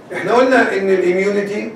احنا قلنا ان الاميونيتي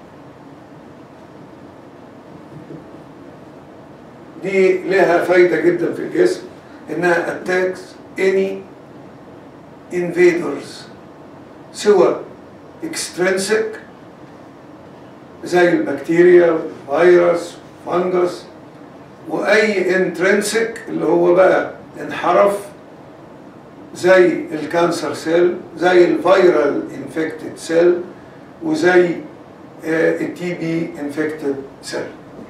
دي لها فايدة جدا في الجسم انها attacks any invaders سواء extrinsic زي البكتيريا والفيروس فانجس واي انترنسك اللي هو بقى انحرف زي الكانسر سيل زي الفيرال انفكتد سيل وزي التي بي انفكتد سيل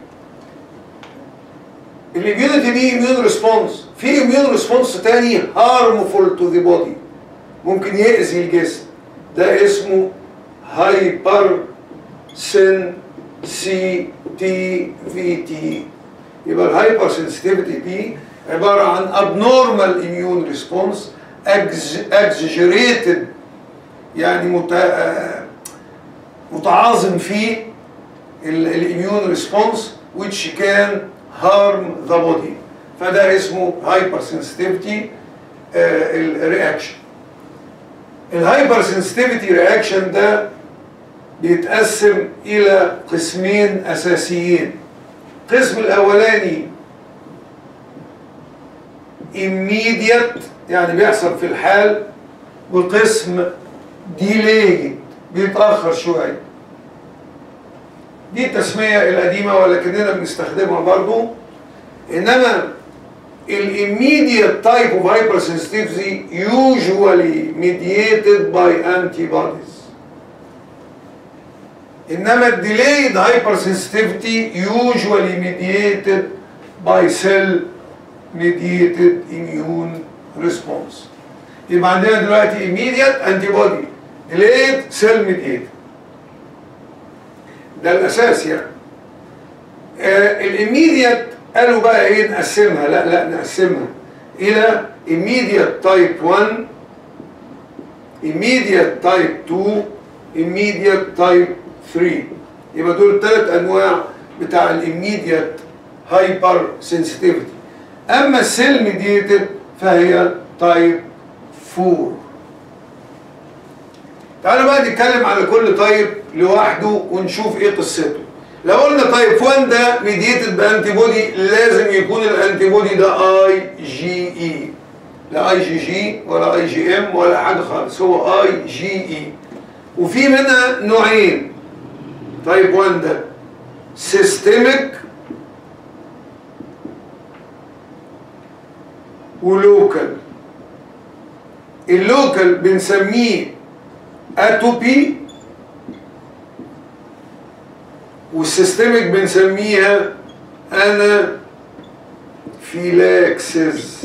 الاميونيتي دي اميون ريسبونس في اميون ريسبونس تاني هارمفول تو ذا بودي ممكن يأذي الجسم ده اسمه هايبر سن سي تي في تي يبقى الهايبر سنسيتيفيتي دي عباره عن abnormal immune response exaggerated يعني مت... متعاظم فيه الاميون ريسبونس which can harm the body فده اسمه هايبر سنسيتيفيتي الرياكشن الهايبر سنسيتيفيتي رياكشن ده بيتقسم الى قسمين اساسيين القسم الاولاني immediate يعني بيحصل في الحال وقسم delayed بيتاخر شويه دي التسميه القديمه ولكننا بنستخدمها برضو انما immediate type of hypersensitivity usually mediated by antibodies انما delayed hypersensitivity usually mediated by cell mediated immune response يبقى عندنا دلوقتي immediate antibody delayed cell mediated ده الاساس يعني آه الاميديت قالوا بقى ايه نقسمها لا لا نقسمها الى immediate type 1 immediate type 2 immediate type 3 يبقى دول الثلاث انواع بتاع الاميديت هايبر سنسيتيفيتي اما السيل ميديتد فهي تايب 4 تعالوا بقى نتكلم على كل تايب لوحده ونشوف ايه قصته لو قلنا تايب 1 ده ميديتد بانتي بودي لازم يكون الانتي بودي ده اي جي اي لا اي جي جي ولا اي جي ام ولا حاجه خالص هو اي جي اي وفي منها نوعين تايب 1 ده سيستميك ولوكال اللوكال بنسميه اتوبي والسيستميك بنسميها انا فيلاكسز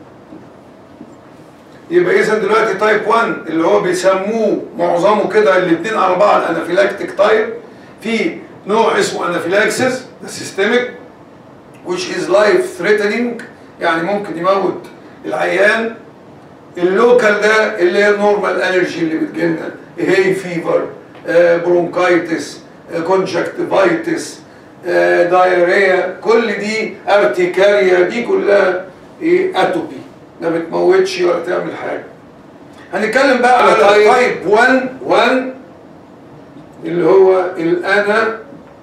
يبقى اذا دلوقتي تايب 1 اللي هو بيسموه معظمه كده الاثنين على بعض انافيلاكتيك تايب في نوع اسمه انافيلاكسس ده سيستميك which is life threatening يعني ممكن يموت العيان اللوكال ده اللي هي النورمال انرجي اللي بتجيلنا هي فيفر برونكايتس كونجكتيفايتس دايريا كل دي ارتكاريا دي كلها ايه اتوبي ما بتموتش ولا تعمل حاجه هنتكلم بقى على تايب 1 1 اللي هو الانا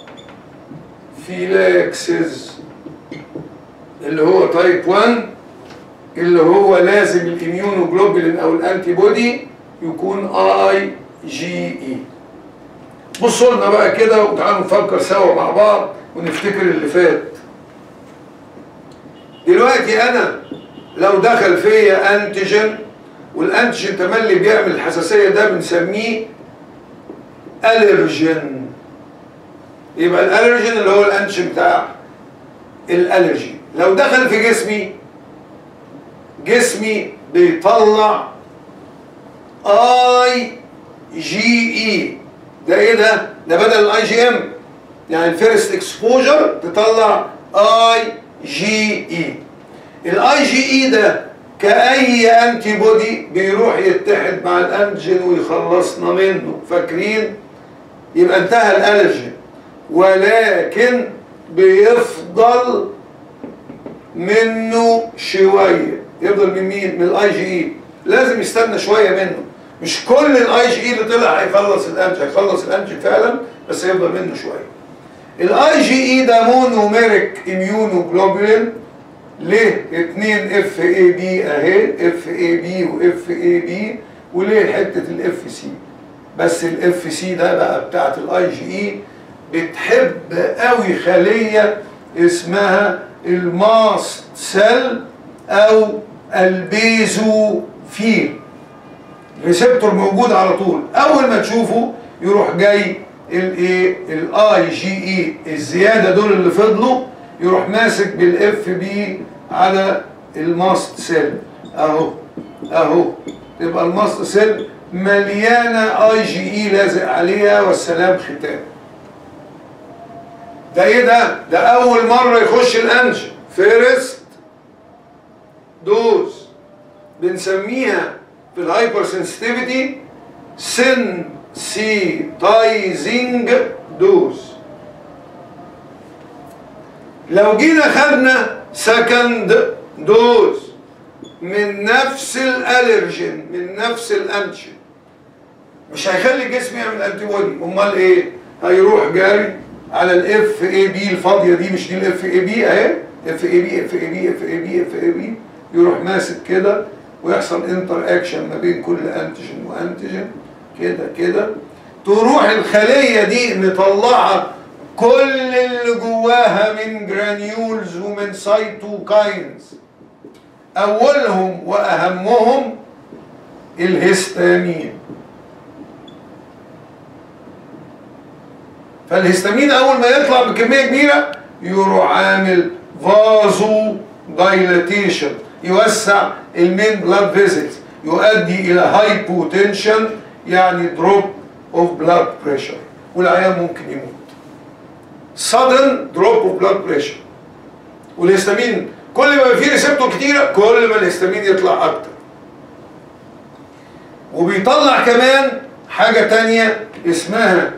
فيلاكسز اللي هو تايب 1 اللي هو لازم الاميونوجلوبولين او الانتي بودي يكون اي جي اي بصوا لنا بقى كده وتعالوا نفكر سوا مع بعض ونفتكر اللي فات دلوقتي انا لو دخل فيا انتيجين والانتيجين تملي بيعمل الحساسيه ده بنسميه الرجين يبقى الالرجين اللي هو الانتيجين بتاع الالرجي لو دخل في جسمي جسمي بيطلع اي جي اي ده ايه ده ده بدل الاي جي ام يعني الفيرست اكسبوجر تطلع اي جي اي الاي جي اي ده كاي انتي بودي بيروح يتحد مع الانتيجين ويخلصنا منه فاكرين يبقى انتهى الالرجين ولكن بيفضل منه شويه يفضل من مين من الاي جي اي لازم يستنى شويه منه مش كل الاي جي اي اللي طلع هيخلص الانتي هيخلص الانتي فعلا بس هيفضل منه شويه الاي جي اي ده مونوميريك اميونوجلوبولين ليه 2 اف اي بي اهي اف اي بي واف اي بي وليه حته الاف سي بس الاف سي ده بقى بتاعت الاي جي اي بتحب قوي خليه اسمها الماست سيل او البيزوفيل ريسبتور موجود على طول اول ما تشوفه يروح جاي الايه الاي جي اي الزياده دول اللي فضلوا يروح ماسك بالاف بي على الماست سيل اهو اهو تبقى الماست سيل مليانه اي جي اي لازق عليها والسلام ختام ده ايه ده ده اول مره يخش الانجن فيرست دوز بنسميها في الهايبر سنسيتيفيتي سنسيتايزنج دوز لو جينا خدنا سكند دوز من نفس الالرجين من نفس الانتيجين مش هيخلي الجسم يعمل انتي بودي امال ايه هيروح جاري على الاف اي بي الفاضيه دي مش دي الاف اي بي اهي اف اي بي اف اي بي اف اي بي اف اي بي يروح ماسك كده ويحصل انتر اكشن ما بين كل انتيجين وانتيجين كده كده تروح الخليه دي مطلعه كل اللي جواها من جرانيولز ومن سايتوكاينز اولهم واهمهم الهستامين فالهستامين اول ما يطلع بكميه كبيره يروح عامل فازو دايلاتيشن يوسع المين بلاد فيزلز يؤدي الى هايبوتنشن يعني دروب اوف بلاد بريشر والعيان ممكن يموت sudden drop of blood pressure والهستامين كل ما يبقى فيه ريسبتور كتيره كل ما الهستامين يطلع اكتر وبيطلع كمان حاجه تانية اسمها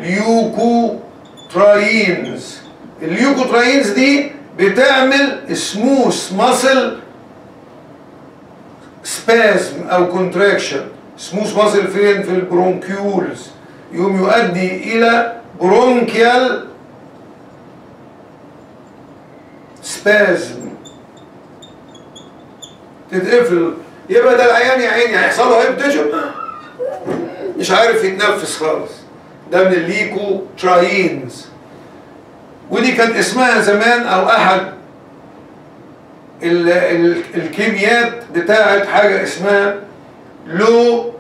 ليوكوتراينز الليوكوتراينز دي بتعمل سموث ماسل سبازم او كونتراكشن سموث ماسل فين في البرونكيولز يقوم يؤدي الى برونكيال سبازم تتقفل يبقى ده العيان يا عيني هيحصل له هيبتشن مش عارف يتنفس خالص ده من الليكو تراينز ودي كان اسمها زمان او احد ال ال الكيميات بتاعت حاجه اسمها لو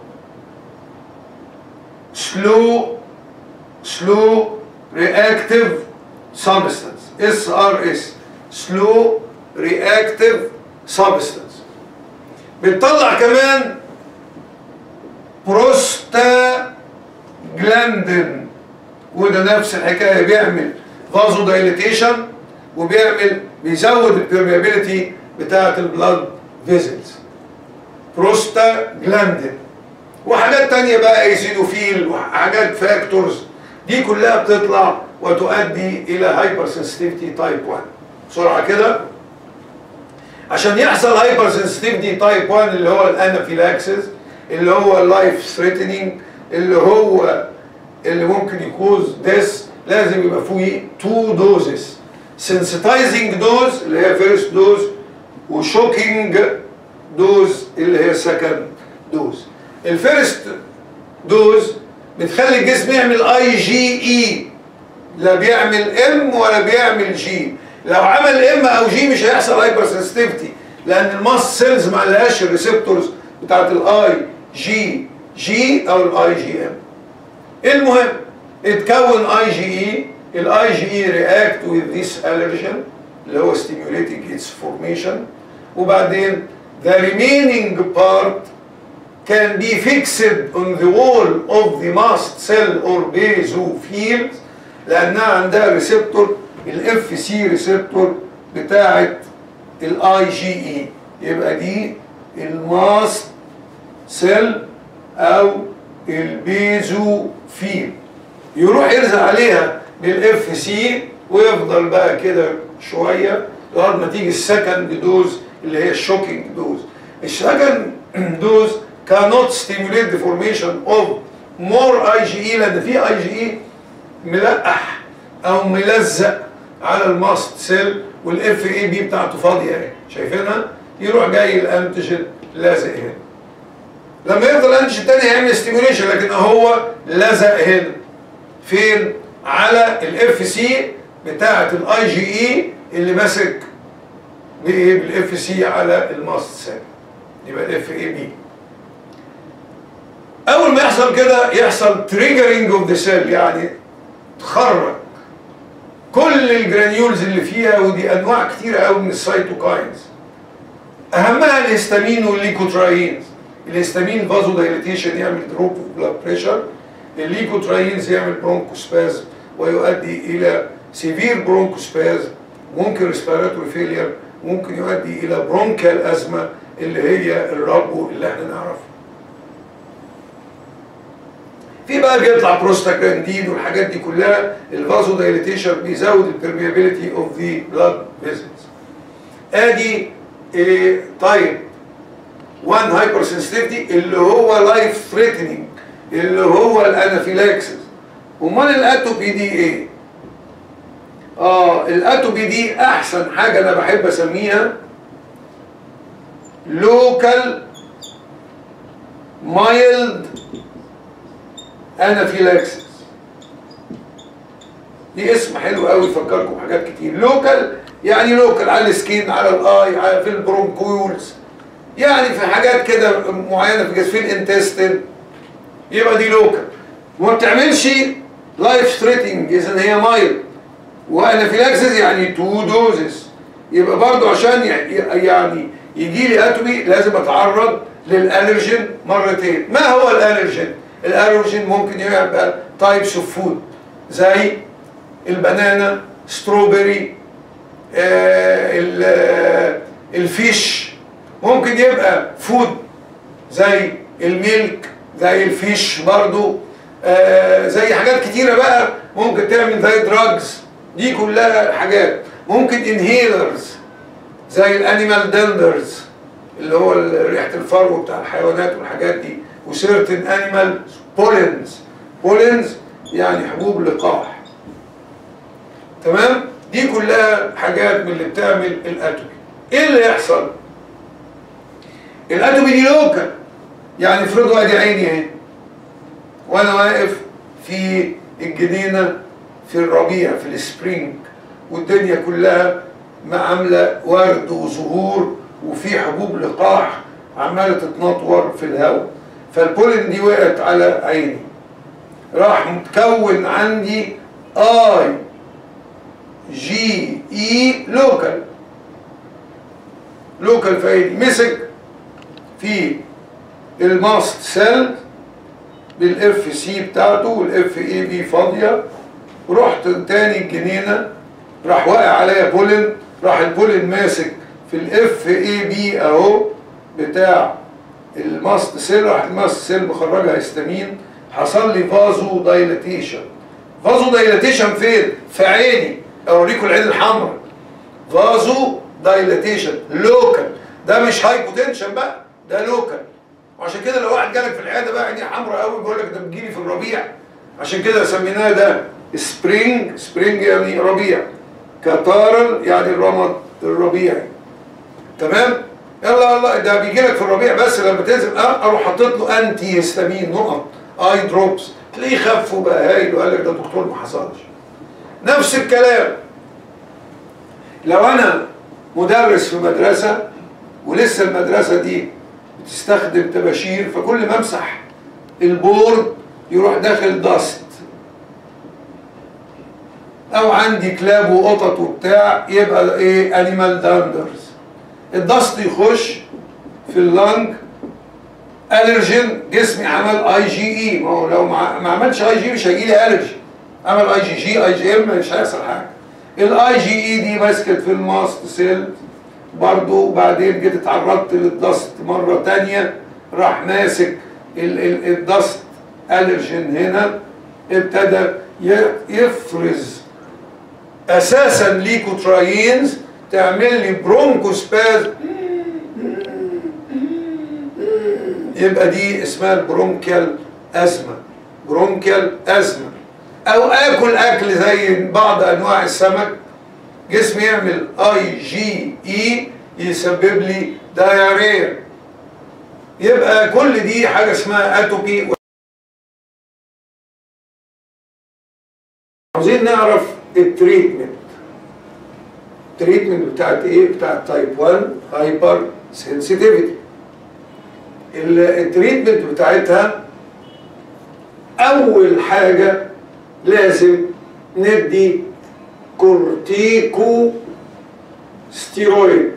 سلو سلو رياكتيف سبستانس اس ار اس سلو رياكتيف سبستانس بتطلع كمان بروستا جلاندين وده نفس الحكايه بيعمل فازو دايليتيشن وبيعمل بيزود البرميابيليتي بتاعه البلاد فيزلز بروستا جلاندين وحاجات تانية بقى ايزينوفيل وحاجات فاكتورز دي كلها بتطلع وتؤدي الى هايبر سنسيتيفيتي تايب 1 بسرعه كده عشان يحصل هايبر سنسيتيفيتي تايب 1 اللي هو الانافيلاكسس اللي هو اللايف ثريتنينج اللي هو اللي ممكن يكوز ديس لازم يبقى فيه تو دوزز سنسيتايزنج دوز اللي هي فيرست دوز وشوكينج دوز اللي هي سكند دوز الفيرست دوز بتخلي الجسم يعمل اي جي اي لا بيعمل ام ولا بيعمل جي لو عمل ام او جي مش هيحصل هايبر سنسيتيفيتي لان الماس سيلز ما لهاش الريسبتورز بتاعت الاي جي جي او الاي جي ام المهم اتكون اي جي اي الاي جي اي رياكت with this allergen اللي هو stimulating its formation وبعدين the remaining part can be fixed on the wall of the mast cell or basophils لانها عندها ريسبتور الاف سي ريسبتور بتاعه الاي جي اي يبقى دي الماست سيل او البيزوفيل يروح يرزق عليها بالاف سي ويفضل بقى كده شويه لغايه ما تيجي السكند دوز اللي هي الشوكينج دوز السكند دوز cannot stimulate the formation of more IgE لان في IgE ملقح او ملزق على الماست سيل والاف اي بي بتاعته فاضيه اهي شايفينها يروح جاي الانتيجين لازق هنا لما يفضل الانتيجين تاني هيعمل ستيميوليشن لكن هو لزق هنا فين على الاف سي بتاعه الاي جي اي اللي ماسك بايه بالاف سي على الماست سيل يبقى الاف اي بي اول ما يحصل كده يحصل تريجرنج اوف ذا سيل يعني تخرج كل الجرانيولز اللي فيها ودي انواع كتيره قوي من السيتوكاينز اهمها الهستامين والليكوتراينز الهستامين فازو دايليتيشن يعمل دروب اوف بلاد بريشر الليكوتراينز يعمل برونكوسبازم ويؤدي الى سيفير برونكوسبازم ممكن ريسبيراتوري فيلير ممكن يؤدي الى برونكال ازمه اللي هي الربو اللي احنا نعرفه في بقى بيطلع بروستاجراندين والحاجات دي كلها الفازو دايليتيشن بيزود البرميابيليتي اوف ذا بلاد فيزلز ادي إيه طيب 1 هايبر سنسيتيفيتي اللي هو لايف ثريتنينج اللي هو الانافيلاكسس امال الاتوبي دي ايه اه الاتوبي دي احسن حاجه انا بحب اسميها لوكال مايلد انافيلاكسس دي اسم حلو قوي يفكركم بحاجات كتير لوكال يعني لوكال على السكين على الاي على في البرونكولز يعني في حاجات كده معينه في الجسم في الانتستين يبقى دي لوكال وما بتعملش لايف ثريتنج اذا هي مايل وانافيلاكسس يعني تو دوزز يبقى برضو عشان يعني يجي لي اتوبي لازم اتعرض للالرجين مرتين ما هو الالرجين الالرجين ممكن يبقى تايبس اوف فود زي البنانا ستروبري آه الفيش ممكن يبقى فود زي الميلك زي الفيش برضو آه زي حاجات كتيرة بقى ممكن تعمل زي دراجز دي كلها حاجات ممكن انهيلرز زي الانيمال دندرز اللي هو ريحة الفرو بتاع الحيوانات والحاجات دي وسيرتن انيمال بولينز بولينز يعني حبوب لقاح تمام دي كلها حاجات من اللي بتعمل الاتوبي ايه اللي يحصل الاتوبي دي لوكال يعني افرضوا ادي عيني اهي وانا واقف في الجنينه في الربيع في السبرينج والدنيا كلها ما عامله ورد وزهور وفي حبوب لقاح عماله تتنطور في الهواء فالبولين دي وقعت على عيني راح متكون عندي اي جي اي لوكال لوكال فايدي مسك في الماست سيل بالاف سي بتاعته والاف اي بي فاضيه رحت تاني الجنينه راح واقع عليا بولن راح البولن ماسك في الاف اي بي اهو بتاع الماست سيل راح الماست سيل مخرجها هيستامين حصل لي فازو دايلاتيشن فازو دايلاتيشن فين؟ في عيني اوريكم العين الحمراء فازو دايلاتيشن لوكال ده مش هايبوتنشن بقى ده لوكال وعشان كده لو واحد جالك في العياده بقى عينيه حمراء قوي بيقول لك ده بتجيلي في الربيع عشان كده سميناه ده سبرينج سبرينج يعني ربيع كتارل يعني الرمد الربيعي تمام يلا يلا ده بيجي لك في الربيع بس لما تنزل اه اروح حاطط له انتي هيستامين نقط اي دروبس تلاقيه خف وبقى هايل وقال لك ده دكتور ما حصلش نفس الكلام لو انا مدرس في مدرسه ولسه المدرسه دي بتستخدم طباشير فكل ما امسح البورد يروح داخل داست او عندي كلاب وقطط وبتاع يبقى ايه انيمال داندرز الدست يخش في اللنج الرجين جسمي عمل اي جي اي ما هو لو ما عملش اي جي مش هيجي لي الرجي عمل اي جي جي اي جي ام مش هيحصل حاجه الاي جي اي دي مسكت في الماست سيل برضو بعدين جيت اتعرضت للدست مره تانية راح ماسك الدست الرجين هنا ابتدى يفرز اساسا ليكوتراينز تعمل لي برونكوسباز يبقى دي اسمها البرونكيال ازمه برونكيال ازمه او اكل اكل زي بعض انواع السمك جسمي يعمل اي جي اي يسبب لي دايريا يبقى كل دي حاجه اسمها اتوبي عاوزين نعرف التريتمنت التريتمنت بتاعت ايه بتاعت تايب 1 هايبر سنسيتيفيتي التريتمنت بتاعتها اول حاجه لازم ندي كورتيكو ستيرويد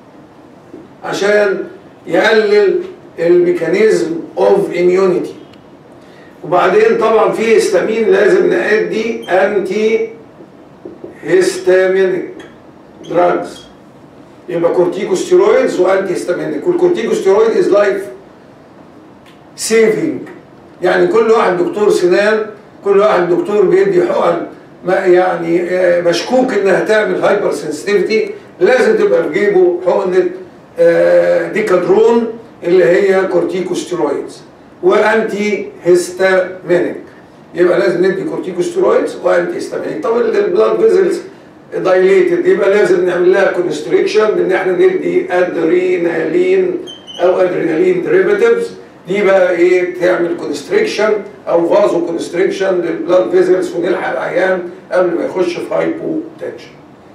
عشان يقلل الميكانيزم اوف اميونيتي وبعدين طبعا في هيستامين لازم نأدي انتي هيستامينيك دراجز يبقى كورتيكوستيرويدز وانتي هيستامينيك والكورتيكوستيرويد از لايف سيفنج يعني كل واحد دكتور سنان كل واحد دكتور بيدي حقن ما يعني آه، مشكوك انها تعمل هايبر سنسيتيفيتي لازم تبقى في جيبه حقنه آه، ديكادرون اللي هي كورتيكوستيرويدز وانتي هيستامينيك يبقى لازم ندي كورتيكوستيرويدز وانتي هيستامينيك طب البلاد فيزلز دايليتد يبقى لازم نعمل لها كونستريكشن بان احنا ندي ادرينالين او ادرينالين ديريفاتيفز دي بقى ايه تعمل كونستريكشن او فازو كونستريكشن للبلاد فيزلز ونلحق العيان قبل ما يخش في هايبو تنشن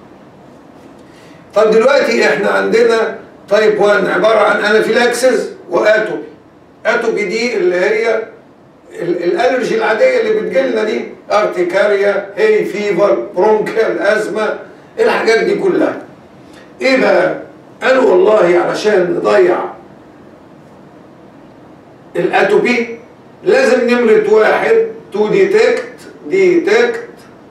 طب دلوقتي احنا عندنا تايب 1 عباره عن انافيلاكسس واتوبي اتوبي دي اللي هي ال- الالرجي العاديه اللي بتجيلنا دي ارتكاريا هي فيفر برونكال ازمه الحاجات دي كلها ايه بقى قالوا والله علشان نضيع الاتوبي لازم نمرة واحد تو ديتكت ديتكت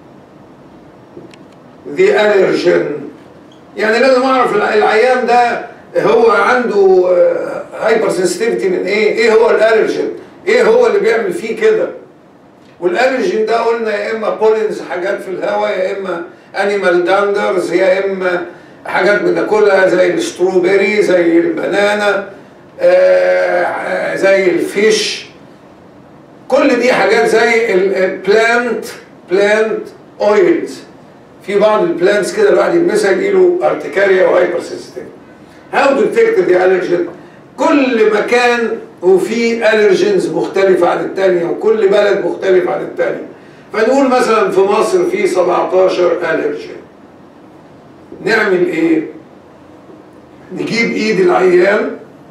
ذا allergen يعني لازم اعرف الع- العيان ده هو عنده هايبر سنسيتيفيتي من ايه؟ ايه هو الالرجين؟ ايه هو اللي بيعمل فيه كده؟ والالرجين ده قلنا يا اما بولينز حاجات في الهواء يا اما انيمال داندرز يا اما حاجات بناكلها زي الستروبري زي البنانا آه، زي الفيش كل دي حاجات زي البلانت بلانت اويلز في بعض البلانتس كده الواحد يلمسها يجيله ارتكاريا وهايبر سنسيتيف هاو ديتكت ذا الرجين كل مكان وفيه الرجينز مختلفة عن التانية وكل بلد مختلف عن التانية فنقول مثلا في مصر في 17 الرجين نعمل ايه؟ نجيب ايد العيان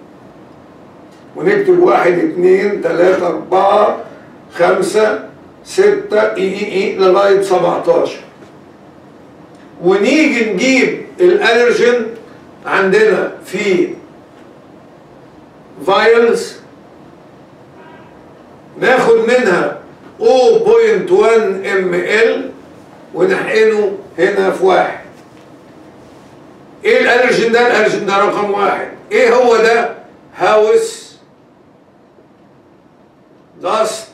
ونكتب واحد اتنين تلاتة اربعة خمسة ستة اي اي اي لغاية 17 ونيجي نجيب الالرجين عندنا في فايلز ناخد منها 0.1 ام ال ونحقنه هنا في واحد ايه الالرجين ده الالرجين ده رقم واحد ايه هو ده هاوس داست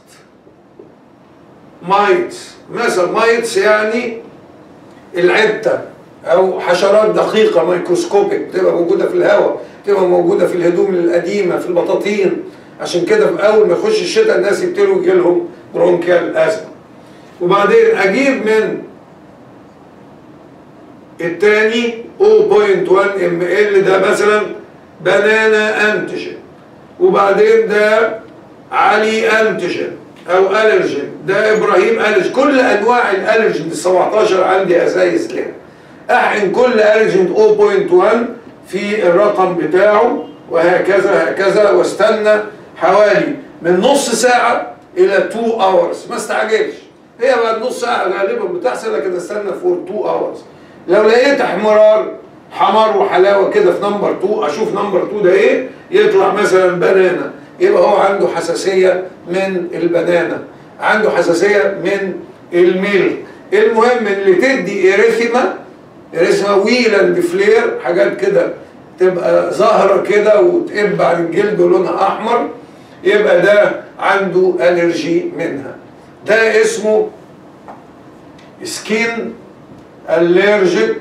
مايتس مثلا مايتس يعني العتة او حشرات دقيقة ميكروسكوبيك بتبقى موجودة في الهواء بتبقى موجودة في الهدوم القديمة في البطاطين عشان كده في اول ما يخش الشتاء الناس يبتدوا يجي لهم برونكيال ازمة وبعدين اجيب من التاني 0.1 ام ال ده مثلا بنانا انتيجين وبعدين ده علي انتيجين او الرجين ده ابراهيم الرجين كل انواع الالرجين ال 17 عندي ازايز لها احقن كل الرجين 0.1 في الرقم بتاعه وهكذا هكذا واستنى حوالي من نص ساعة إلى 2 hours ما استعجلش هي بعد نص ساعة غالبا بتحصل لكن استنى فور 2 hours لو لقيت احمرار حمار وحلاوة كده في نمبر 2 أشوف نمبر 2 ده إيه يطلع مثلا بنانا يبقى هو عنده حساسية من البنانا عنده حساسية من الميلك المهم اللي تدي إريثيما إريثيما ويلاند فلير حاجات كده تبقى ظاهرة كده وتقب عن الجلد ولونها أحمر يبقى ده عنده ألرجي منها ده اسمه سكين allergic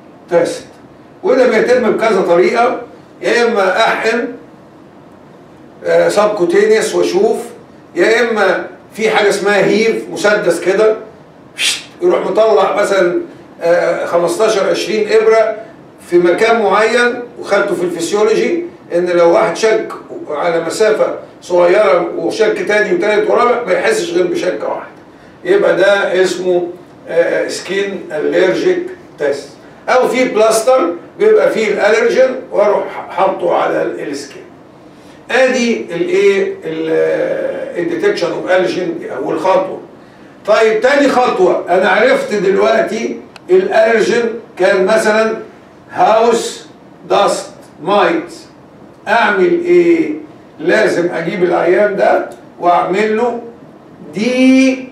تيست وده بيتم بكذا طريقة يا إما أحقن سبكوتينيوس واشوف يا اما في حاجه اسمها هيف مسدس كده يروح مطلع مثلا آه، 15 20 ابره في مكان معين وخدته في الفسيولوجي ان لو واحد شك على مسافه صغيره وشك تاني وتالت ورابع ما يحسش غير بشكه واحده يبقى ده اسمه سكين الرجيك تيست او في بلاستر بيبقى فيه الالرجين واروح حاطه على السكين ادي الايه الديتكشن اوف الرجين اول خطوه طيب تاني خطوه انا عرفت دلوقتي الالرجين كان مثلا هاوس داست مايت اعمل ايه لازم اجيب العيان ده واعمل له دي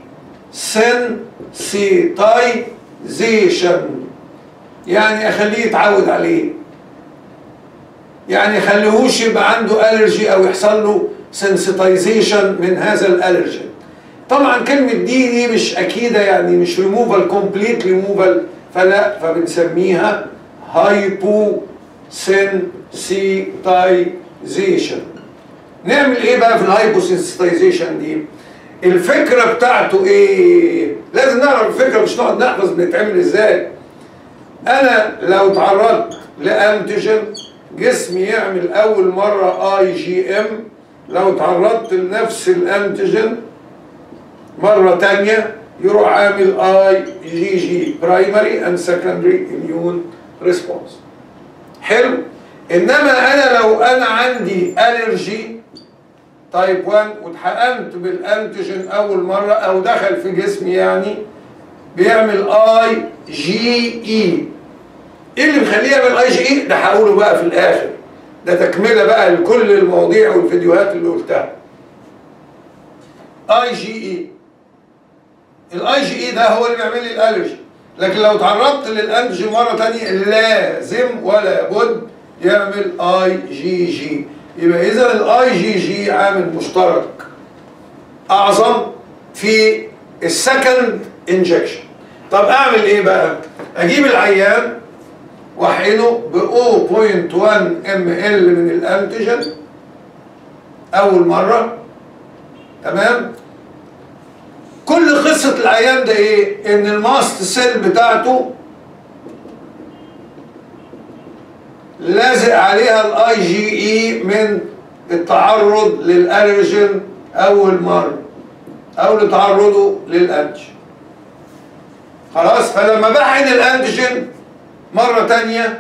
سنسيتايزيشن يعني اخليه يتعود عليه يعني خليهوش يبقى عنده الرجي او يحصل له سنسيتايزيشن من هذا الالرجين طبعا كلمة دي دي مش أكيدة يعني مش ريموفال كومبليت ريموفال فلا فبنسميها هايبو سنسيتايزيشن نعمل ايه بقى في الهايبو سنسيتايزيشن دي الفكرة بتاعته ايه لازم نعرف الفكرة مش نقعد نحفظ بنتعمل ازاي انا لو تعرضت لانتيجين جسمي يعمل اول مرة اي جي ام لو تعرضت لنفس الانتيجين مرة تانية يروح عامل اي جي جي برايمري اند سكندري اميون ريسبونس حلو انما انا لو انا عندي الرجي تايب 1 واتحقنت بالانتيجين اول مرة او دخل في جسمي يعني بيعمل اي جي اي ايه اللي مخليه يعمل اي جي اي ده هقوله بقى في الاخر ده تكمله بقى لكل المواضيع والفيديوهات اللي قلتها اي جي اي الاي جي اي ده هو اللي بيعمل لي الالرجي لكن لو تعرضت للانتيجين مره تانية لازم ولا بد يعمل اي جي جي يبقى اذا الاي جي جي عامل مشترك اعظم في السكند انجكشن طب اعمل ايه بقى اجيب العيان واحقنه ب 0.1 ام ال من الانتيجين اول مره تمام كل قصة العيان ده ايه؟ ان الماست سيل بتاعته لازق عليها الاي جي اي من التعرض للالرجين اول مرة او لتعرضه للانتيجين خلاص فلما بحقن الانتيجين مرة تانية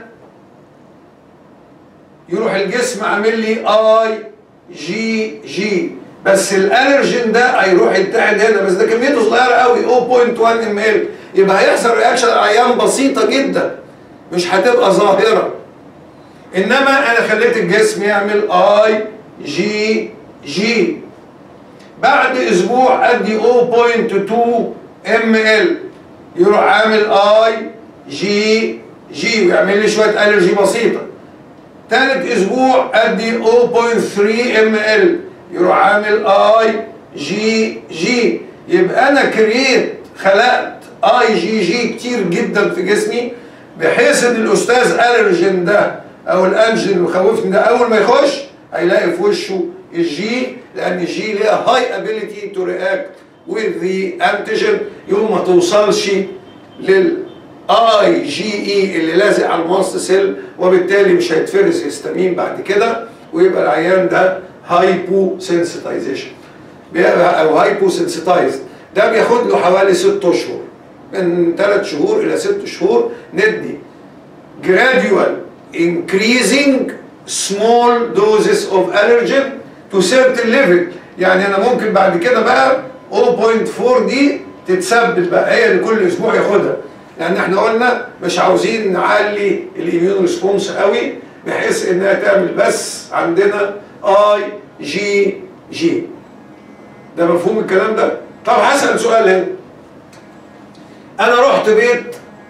يروح الجسم عامل لي اي جي جي بس الالرجين ده هيروح يتحد هنا بس ده كميته صغيره قوي 0.1 ام ال يبقى هيحصل رياكشن العيان بسيطه جدا مش هتبقى ظاهره انما انا خليت الجسم يعمل اي جي جي بعد اسبوع ادي 0.2 ام ال يروح عامل اي جي جي ويعمل لي شويه الرجي بسيطه ثالث اسبوع ادي 0.3 ام ال يروح عامل اي جي جي يبقى انا كريت خلقت اي جي جي كتير جدا في جسمي بحيث ان الاستاذ الرجين ده او الانجين اللي مخوفني ده اول ما يخش هيلاقي في وشه الجي لان الجي ليها هاي ابيليتي تو رياكت with the antigen يوم ما توصلش لل اي جي اي اللي لازق على الماست سيل وبالتالي مش هيتفرز هيستامين بعد كده ويبقى العيان ده هايبو سنسيتايزيشن او هايبو سنسيتايزد ده بياخد له حوالي ست اشهر من ثلاث شهور الى ست شهور ندي gradual increasing small doses of allergen to certain level يعني انا ممكن بعد كده بقى 0.4 دي تتثبت بقى هي اللي كل اسبوع ياخدها لان احنا قلنا مش عاوزين نعلي الاميون ريسبونس قوي بحيث انها تعمل بس عندنا اي جي جي ده مفهوم الكلام ده طب هسأل سؤال هنا انا رحت بيت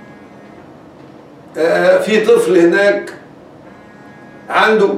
آه في طفل هناك عنده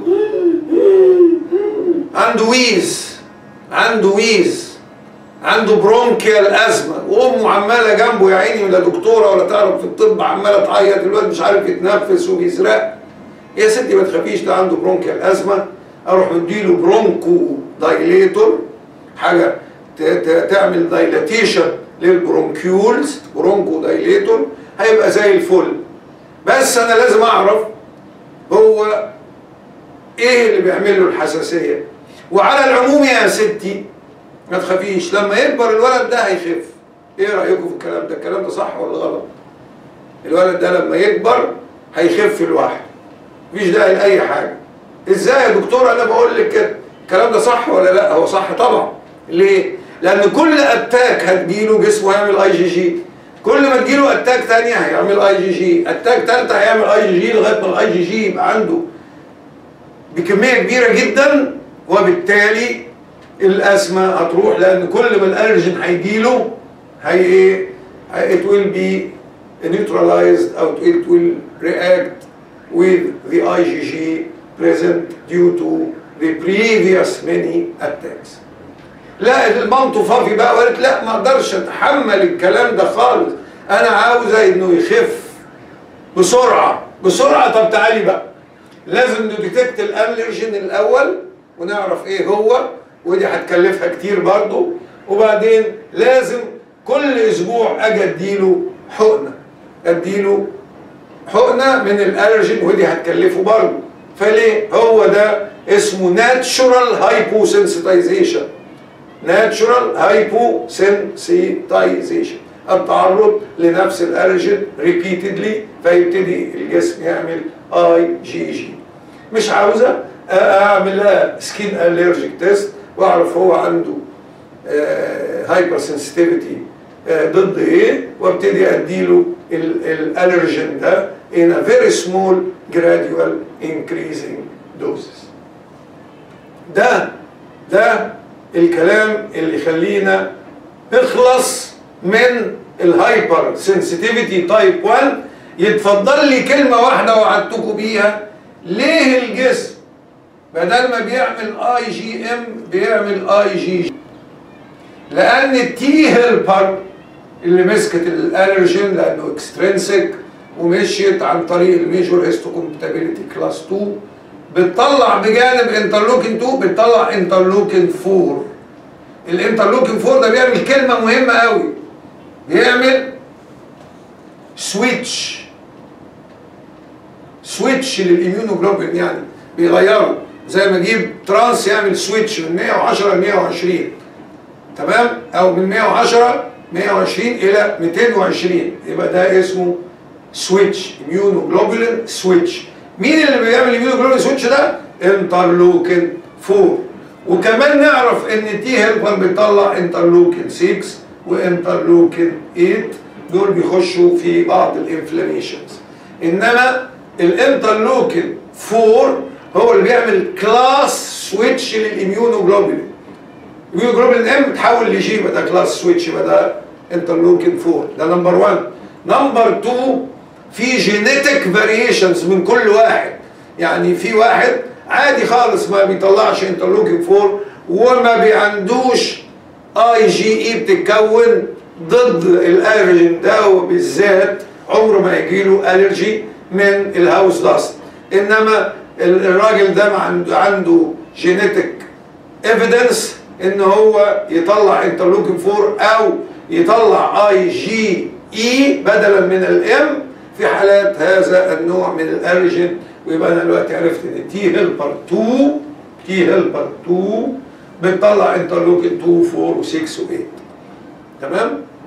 عنده ويز عنده ويز عنده برونكيال ازمه وامه عماله جنبه يا عيني ولا دكتوره ولا تعرف في الطب عماله تعيط الواد مش عارف يتنفس وبيزرق يا ستي ما تخافيش ده عنده برونكيال ازمه اروح مديله برونكو دايليتور حاجه ت- ت- تعمل دايلاتيشن للبرونكيولز برونكو دايليتور هيبقى زي الفل بس انا لازم اعرف هو ايه اللي بيعمل له الحساسيه وعلى العموم يا ستي ما تخافيش لما يكبر الولد ده هيخف ايه رايكم في الكلام ده الكلام ده صح ولا غلط الولد ده لما يكبر هيخف لوحده مفيش داعي لاي حاجه ازاي يا دكتور انا بقول لك كده الكلام ده صح ولا لا هو صح طبعا ليه لان كل اتاك هتجيله جسمه هيعمل اي جي جي كل ما تجيله اتاك تانية هيعمل اي جي جي اتاك تالتة هيعمل اي جي جي لغايه ما الاي جي جي يبقى عنده بكميه كبيره جدا وبالتالي الازمه هتروح لان كل ما الالرجين هيجيله هي ايه it will be neutralized او it will react with the IgG present due to the previous many attacks لا المامته فافي بقى وقالت لا ما اقدرش اتحمل الكلام ده خالص انا عاوزه انه يخف بسرعه بسرعه طب تعالي بقى لازم نديتكت الالرجين الاول ونعرف ايه هو ودي هتكلفها كتير برضو وبعدين لازم كل اسبوع اجي اديله حقنه اديله حقنه من الالرجين ودي هتكلفه برضه فليه هو ده اسمه ناتشورال هايبوسنسيتايزيشن ناتشورال هايبوسنسيتايزيشن التعرض لنفس الالرجين ريبيتدلي فيبتدي الجسم يعمل اي جي جي مش عاوزه اعملها سكين الرجيك تيست واعرف هو عنده هايبر سنسيتيفيتي ضد ايه وابتدي اديله الالرجين ده in a very small gradual increasing doses ده ده الكلام اللي يخلينا نخلص من الهايبر سنسيتيفيتي تايب 1 يتفضل لي كلمه واحده وعدتكم بيها ليه الجسم بدل ما بيعمل اي جي ام بيعمل اي جي جي لان التي هيلبر اللي مسكت الالرجين لانه اكسترنسك ومشيت عن طريق الميجور هيستوكومباتيبيليتي كلاس 2 بتطلع بجانب انترلوكين 2 بتطلع انترلوكين 4 الانترلوكين 4 ده بيعمل كلمه مهمه قوي بيعمل سويتش سويتش للاميونوجلوبين يعني بيغيره زي ما اجيب ترانس يعمل سويتش من 110 ل 120 تمام او من 110 120 الى 220 يبقى ده اسمه سويتش اميونوجلوبولين سويتش مين اللي بيعمل اميونوجلوبولين سويتش ده انترلوكين 4 وكمان نعرف ان التي هيلبر بيطلع انترلوكين 6 وانترلوكين 8 دول بيخشوا في بعض الانفلاميشنز انما الانترلوكين 4 هو اللي بيعمل كلاس سويتش للاميونوجلوبولين الاميونوجلوبولين ام تحول لجي يبقى ده كلاس سويتش يبقى ده انترلوكين 4 ده نمبر 1 نمبر 2 في جينيتك فاريشنز من كل واحد يعني في واحد عادي خالص ما بيطلعش انترلوكين 4 وما بيعندوش اي جي اي بتتكون ضد الالرجين ده وبالذات عمره ما يجيله الرجي من الهاوس داست انما الراجل ده عنده عنده جينيتك ايفيدنس ان هو يطلع انترلوكين 4 او يطلع اي جي اي بدلا من الام في حالات هذا النوع من الالرجين ويبقى انا دلوقتي عرفت ان تي هيلبر 2 تي هيلبر 2 بتطلع انترلوكين 2 4 و6 و8 تمام